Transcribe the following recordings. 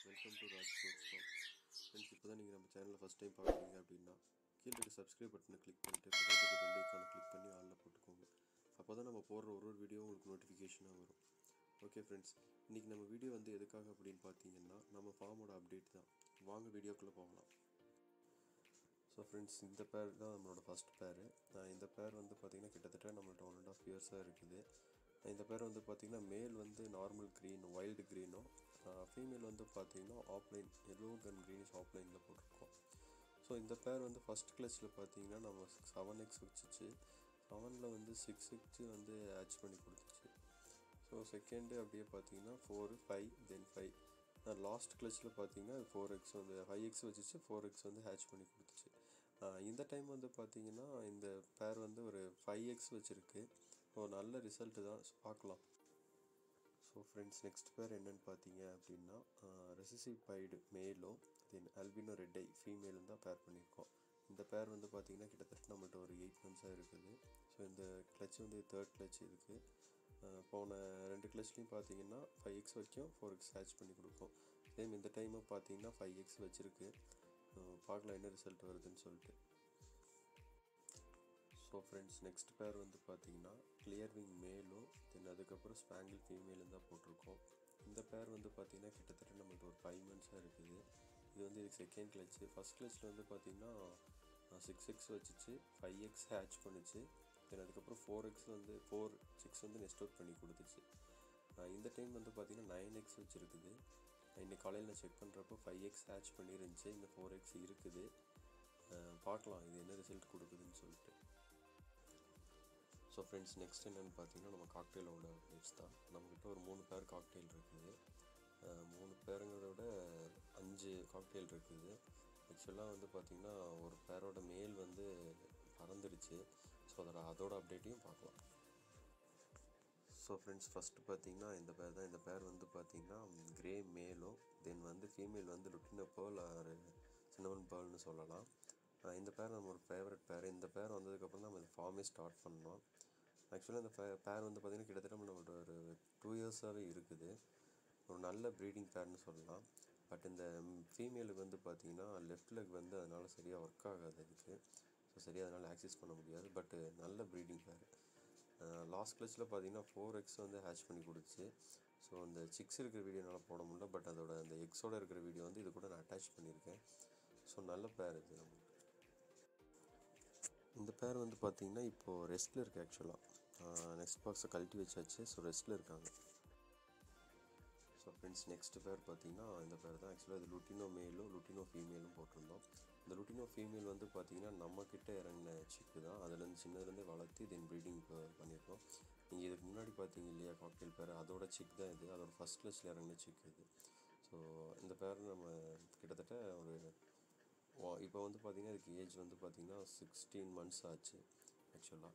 welcome to Raj sports shop friends இப்போ தான் நீங்கள் நம்ம சேனலில் ஃபஸ்ட் டைம் பார்க்குறீங்க அப்படின்னா கீழே இருக்க சப்ஸ்கிரைப் பட்டனை கிளிக் பண்ணிட்டு பக்கத்துக்கு பெல் ஐக்கானை கிளிக் பண்ணி ஆளில் போட்டுக்கோங்க அப்போ தான் நம்ம போடுற ஒரு ஒரு வீடியோ உங்களுக்கு நோட்டிஃபிகேஷனாக வரும் ஓகே ஃப்ரெண்ட்ஸ் இன்றைக்கி நம்ம வீடியோ வந்து எதுக்காக அப்படின்னு பார்த்தீங்கன்னா நம்ம ஃபார்மோட அப்டேட் தான் வாங்க வீடியோக்குள்ளே போகலாம் ஸோ ஃப்ரெண்ட்ஸ் இந்த பேர் தான் நம்மளோட ஃபஸ்ட் பேர் இந்த பேர் வந்து பார்த்திங்கன்னா கிட்டத்தட்ட நம்மள்ட்ட ஒன் அண்ட் ஆஃப் இயர்ஸாக இருக்குது இந்த பேர் வந்து பார்த்திங்கன்னா மேல் வந்து நார்மல் க்ரீன் வைல்டு க்ரீனும் ஃபீமேல் வந்து பார்த்திங்கன்னா ஆப்லைன் எல்லோ கன் க்ரீனிஷ் ஆப்லைனில் போட்டிருக்கோம் ஸோ இந்த பேர் வந்து ஃபஸ்ட் கிளச்சில் பார்த்தீங்கன்னா நம்ம செவன் எக்ஸ் வச்சுச்சு செவனில் வந்து சிக்ஸ் எக்ஸ் வந்து ஆச் பண்ணி கொடுத்துச்சு ஸோ செகண்டு அப்படியே பார்த்தீங்கன்னா four five then five last கிளச்சில் பார்த்தீங்கன்னா ஃபோர் எக்ஸ் வந்து ஃபைவ் எக்ஸ் வச்சுச்சு ஃபோர் எக்ஸ் வந்து ஹேட்ச் பண்ணி கொடுத்துச்சு இந்த டைம் வந்து பார்த்தீங்கன்னா இந்த பேர் வந்து ஒரு ஃபைவ் எக்ஸ் வச்சுருக்கு ஒரு நல்ல ரிசல்ட்டு தான் பார்க்கலாம் ஸோ ஃப்ரெண்ட்ஸ் நெக்ஸ்ட் பேர் என்னென்னு பார்த்தீங்க அப்படின்னா ரெசிசிவ் பைடு மேலும் தென் அல்பினோ ரெட் ஐ ஃபீமேலும் தான் பேர் பண்ணியிருக்கோம் இந்த பேர் வந்து பார்த்திங்கன்னா கிட்டத்தட்ட நம்மள்ட்ட ஒரு எயிட் மந்த்ஸாக இருக்குது ஸோ இந்த கிளச் வந்து தேர்ட் கிளச் இருக்குது போன ரெண்டு கிளச்லேயும் பார்த்தீங்கன்னா ஃபைவ் எக்ஸ் வரைக்கும் ஃபோர் எக்ஸ் ஹேச் பண்ணி கொடுப்போம் சேம் இந்த டைமும் பார்த்தீங்கன்னா ஃபைவ் எக்ஸ் வச்சுருக்கு பார்க்கலாம் என்ன ரிசல்ட் வருதுன்னு சொல்லிட்டு ஸோ ஃப்ரெண்ட்ஸ் நெக்ஸ்ட் பேர் வந்து பார்த்தீங்கன்னா கிளியர் விங் மேலும் தென் அதுக்கப்புறம் ஸ்பேங்கிள் ஃபீமேலும் தான் போட்டிருக்கோம் இந்த பேர் வந்து பார்த்தீங்கன்னா கிட்டத்தட்ட நம்மளுக்கு ஒரு ஃபைவ் மந்த்ஸாக இருக்குது இது வந்து இதுக்கு செகண்ட் கிளச்சு ஃபஸ்ட் கிளச்சில் வந்து பார்த்தீங்கன்னா சிக்ஸ் எக்ஸ் வச்சுச்சு ஃபைவ் எக்ஸ் ஹேட்ச் பண்ணுச்சு தென் அதுக்கப்புறம் ஃபோர் எக்ஸ் வந்து ஃபோர் சிக்ஸ் வந்து நெஸ்ட் அவுட் பண்ணி கொடுத்துச்சு இந்த டைம் வந்து பார்த்தீங்கன்னா நைன் எக்ஸ் வச்சுருக்குது இன்னைக்கு காலையில் நான் செக் பண்ணுறப்போ ஃபைவ் எக்ஸ் ஹேட்ச் பண்ணிருந்துச்சு இந்த ஃபோர் எக்ஸ் இருக்குது பார்க்கலாம் இது என்ன ரிசல்ட் கொடுக்குதுன்னு சொல்லிட்டு ஸோ ஃப்ரெண்ட்ஸ் நெக்ஸ்ட் என்னென்னு பார்த்தீங்கன்னா நம்ம காக்டெயிலோட அப்டேட்ஸ் தான் நம்மக்கிட்ட ஒரு மூணு பேர் காக்டெயில் இருக்குது மூணு பேருங்கிறத விட அஞ்சு காக்டெயில் இருக்குது ஆக்சுவலாக வந்து பார்த்திங்கன்னா ஒரு பேரோட மேல் வந்து பறந்துருச்சு ஸோ அதோட அதோட அப்டேட்டையும் பார்க்கலாம் ஸோ ஃப்ரெண்ட்ஸ் ஃபஸ்ட்டு பார்த்தீங்கன்னா இந்த பேர் தான் இந்த பேர் வந்து பார்த்திங்கன்னா கிரே மேலும் தென் வந்து ஃபீமேல் வந்து லுட்டினோ பேர்ல் ஒரு சின்னவன் பேர்ல்னு சொல்லலாம் இந்த பேர் நம்ம ஒரு ஃபேவரட் பேர் இந்த பேர் வந்ததுக்கப்புறம் தான் நம்ம இந்த ஃபார்மே ஸ்டார்ட் பண்ணோம் ஆக்சுவலாக இந்த பேர் வந்து பார்த்திங்கன்னா கிட்டத்தட்ட நம்மளோட ஒரு டூ இயர்ஸாகவே இருக்குது ஒரு நல்ல ப்ரீடிங் பேர்னு சொல்லலாம் பட் இந்த ஃபீமேலுக்கு வந்து பார்த்திங்கன்னா லெஃப்ட் லெக் வந்து அதனால் சரியாக ஒர்க் ஆகாது அதுக்கு ஸோ சரியாக அதனால் ஆக்சஸ் பண்ண முடியாது பட்டு நல்ல ப்ரீடிங் பேர் லாஸ்ட் கிளச்சில் பார்த்தீங்கன்னா ஃபோர் எக்ஸ் வந்து ஹேட்ச் பண்ணி கொடுத்துச்சு ஸோ அந்த சிக்ஸ் இருக்கிற வீடியோ என்னால் போட முடியல பட் அதோட அந்த எக்ஸோட இருக்கிற வீடியோ வந்து இது கூட நான் அட்டாச் பண்ணியிருக்கேன் ஸோ நல்ல பேர் இது நம்மளுக்கு இந்த பேர் வந்து பார்த்திங்கன்னா இப்போது ரெஸ்ட்டில் இருக்குது ஆக்சுவலாக நெக்ஸ்ட் பாக்ஸை கழட்டி வச்சாச்சு ஸோ ரெஸ்ட்டில் இருக்காங்க ஸோ ஃப்ரெண்ட்ஸ் நெக்ஸ்ட் பேர் பார்த்தீங்கன்னா இந்த பேர் தான் ஆக்சுவலாக இது லுட்டினோ மேலும் லுட்டினோ ஃபீமேலும் போட்டிருந்தோம் இந்த லுட்டினோ ஃபீமேல் வந்து பார்த்திங்கன்னா நம்மக்கிட்ட இறங்கின சிக்கு தான் அதுலேருந்து சின்னதுலேருந்தே வளர்த்து தென் ப்ரீடிங் பண்ணியிருக்கோம் நீங்கள் இதுக்கு முன்னாடி பார்த்தீங்க இல்லையா காக்டெயில் பேர் அதோட சிக் தான் இது அதோட ஃபஸ்ட் கிளாஸில் இறங்கின சிக் இது ஸோ இந்த பேர் நம்ம கிட்டத்தட்ட ஒரு இப்போ வந்து பார்த்திங்கன்னா இதுக்கு ஏஜ் வந்து பார்த்திங்கன்னா சிக்ஸ்டீன் மந்த்ஸ் ஆச்சு ஆக்சுவலாக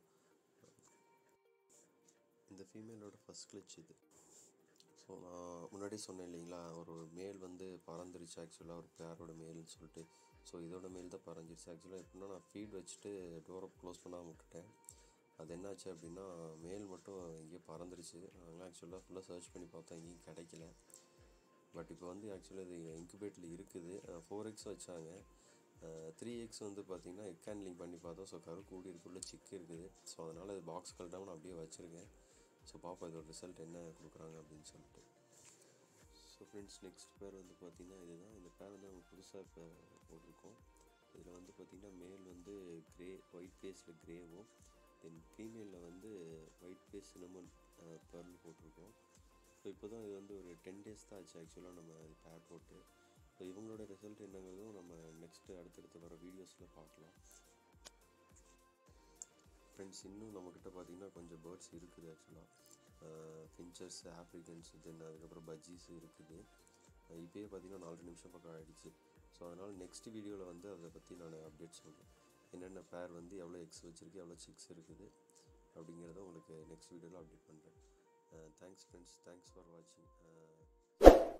இந்த ஃபீமேலோட ஃபஸ்ட் கிளச் இது ஸோ நான் முன்னாடி சொன்னேன் இல்லைங்களா ஒரு மேல் வந்து பறந்துருச்சு ஆக்சுவலாக ஒரு பேரோட மேல்னு சொல்லிட்டு ஸோ இதோட மேல் தான் பறந்துருச்சு ஆக்சுவலாக எப்படின்னா நான் ஃபீட் வச்சுட்டு டோரை க்ளோஸ் பண்ணாமல் விட்டுட்டேன் அது என்னாச்சு அப்படின்னா மேல் மட்டும் எங்கேயோ பறந்துருச்சு நாங்கள் ஆக்சுவலாக ஃபுல்லாக சர்ச் பண்ணி பார்த்தோம் எங்கேயும் கிடைக்கல பட் இப்போ வந்து ஆக்சுவலாக இது இன்குபேட்டில் இருக்குது ஃபோர் எக்ஸ் வச்சாங்க த்ரீ எக்ஸ் வந்து பார்த்திங்கன்னா எக் ஹேண்ட்லிங் பண்ணி பார்த்தோம் ஸோ கரு கூடி இருக்குள்ள சிக்கு இருக்குது ஸோ அதனால் இது பாக்ஸ் கழட்டாமல் நான் அப்படியே வச்சுருக்கேன் ஸோ பாப்பா இதோட ரிசல்ட் என்ன கொடுக்குறாங்க அப்படின்னு சொல்லிட்டு ஸோ ஃப்ரெண்ட்ஸ் நெக்ஸ்ட் பேர் வந்து பார்த்திங்கன்னா இதுதான் இந்த பேர் வந்து நம்ம புதுசாக இப்போ போட்டிருக்கோம் இதில் வந்து பார்த்திங்கன்னா மேல் வந்து க்ரே ஒயிட் ஃபேஸில் க்ரேவும் தென் ஃபீமேலில் வந்து ஒயிட் ஃபேஸ் சினமன் பேர்னு போட்டிருக்கோம் ஸோ இப்போ தான் இது வந்து ஒரு டென் டேஸ் தான் ஆச்சு ஆக்சுவலாக நம்ம இது பேர் போட்டு ஸோ இவங்களோட ரிசல்ட் என்னங்கிறதும் நம்ம நெக்ஸ்ட்டு அடுத்தடுத்து வர வீடியோஸில் பார்க்கலாம் ஃப்ரெண்ட்ஸ் இன்னும் நம்மக்கிட்ட பார்த்திங்கன்னா கொஞ்சம் பேர்ட்ஸ் இருக்குது ஆக்சுவலாக ஃபின்ச்சர்ஸ் ஆப்ரிக்கன்ஸ் தென் அதுக்கப்புறம் பஜ்ஜீஸ் இருக்குது இப்போயே பார்த்திங்கன்னா நாலு நிமிஷம் பக்கம் ஆகிடுச்சு ஸோ அதனால் நெக்ஸ்ட் வீடியோவில் வந்து அதை பற்றி நான் அப்டேட் சொல்கிறேன் என்னென்ன பேர் வந்து எவ்வளோ எக்ஸ் வச்சுருக்கு எவ்வளோ சிக்ஸ் இருக்குது அப்படிங்கிறத உங்களுக்கு நெக்ஸ்ட் வீடியோவில் அப்டேட் பண்ணுறேன் தேங்க்ஸ் ஃப்ரெண்ட்ஸ் தேங்க்ஸ் ஃபார் வாட்சிங்